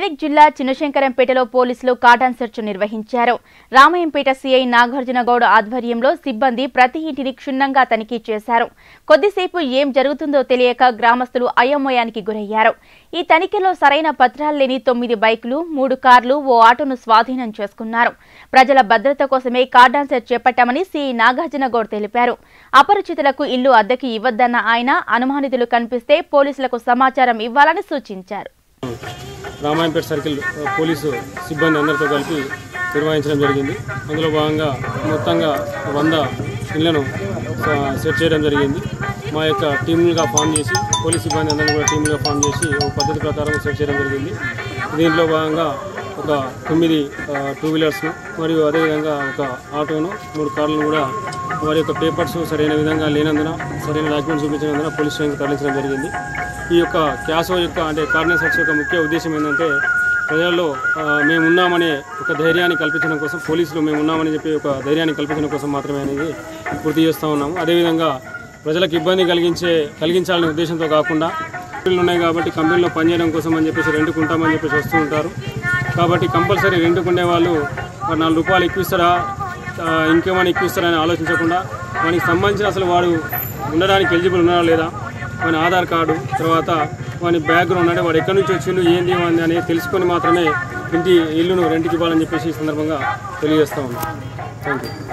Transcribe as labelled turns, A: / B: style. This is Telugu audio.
A: మెదక్ జిల్లా చిన్నశంకరంపేటలో పోలీసులు కాటన్ సెర్చ్ నిర్వహించారు రామయంపేట సీఐ నాగార్జున గౌడ్ ఆధ్వర్యంలో సిబ్బంది ప్రతి ఇంటిని క్షుణ్ణంగా తనిఖీ చేశారు కొద్దిసేపు ఏం జరుగుతుందో తెలియక గ్రామస్తులు అయోమయానికి గురయ్యారు ఈ తనిఖీలో సరైన పత్రాలు లేని తొమ్మిది బైకులు మూడు కార్లు ఓ ఆటోను స్వాధీనం చేసుకున్నారు ప్రజల భద్రత కోసమే కార్డాన్ సెర్చ్ చేపట్టామని సీఐ నాగార్జున గౌడ్ తెలిపారు అపరిచితులకు ఇల్లు అద్దెకి ఇవ్వద్దన్న ఆయన అనుమానితులు కనిపిస్తే పోలీసులకు సమాచారం ఇవ్వాలని సూచించారు
B: రామాయంపేట సర్కిల్ ఆ, పోలీసు సిబ్బంది అందరితో కలిపి నిర్వహించడం జరిగింది అందులో భాగంగా మొత్తంగా వంద ఇళ్లను ఆ, సెట్ చేయడం జరిగింది మా యొక్క టీములుగా ఫామ్ చేసి పోలీస్ సిబ్బంది అందరినీ కూడా టీములుగా ఫామ్ చేసి ఒక పద్ధతి ప్రకారం సెట్ చేయడం జరిగింది దీంట్లో భాగంగా ఒక తొమ్మిది ఆ, టూ వీలర్స్ మరియు అదేవిధంగా ఒక ఆటోను మూడు కార్లను కూడా వారి యొక్క పేపర్స్ సరైన విధంగా లేనందున సరైన డాక్యుమెంట్స్ చూపించినందున పోలీస్ స్టేషన్కి తరలించడం జరిగింది ఈ యొక్క క్యాసో యొక్క అంటే కార్నర్ సెర్చ్ యొక్క ముఖ్య ఉద్దేశం ఏంటంటే ప్రజల్లో ఆ, మేము ఉన్నామనే ఒక ధైర్యాన్ని కల్పించడం కోసం పోలీసులు మేము ఉన్నామని చెప్పి ఒక ధైర్యాన్ని కల్పించడం కోసం మాత్రమే అనేది పూర్తి చేస్తూ ఉన్నాము అదేవిధంగా ప్రజలకు ఇబ్బంది కలిగించే కలిగించాలనే ఉద్దేశంతో కాకుండా కంపెనీలు ఉన్నాయి కాబట్టి కంపెనీలో పనిచేయడం కోసం అని చెప్పేసి రెంట్కు ఉంటామని చెప్పేసి వస్తూ ఉంటారు కాబట్టి కంపల్సరీ రెంట్కు ఉండే వాళ్ళు మరి నాలుగు రూపాయలు ఎక్కువ ఇస్తారా ఆ, ఇంకేమైనా ఎక్కువ ఇస్తారా అని ఆలోచించకుండా వానికి సంబంధించిన అసలు వాడు ఉండడానికి ఎలిజిబుల్ ఉన్నాడా లేదా వాని ఆధార్ కార్డు తర్వాత వాని బ్యాక్గ్రౌండ్ అంటే వాడు ఎక్కడి నుంచి వచ్చిండు ఏంది ఏంది అనేది తెలుసుకొని మాత్రమే ఇంటి ఇల్లును రెంట్కి ఇవ్వాలని చెప్పేసి ఈ సందర్భంగా తెలియజేస్తా ఉన్నాం థ్యాంక్ యూ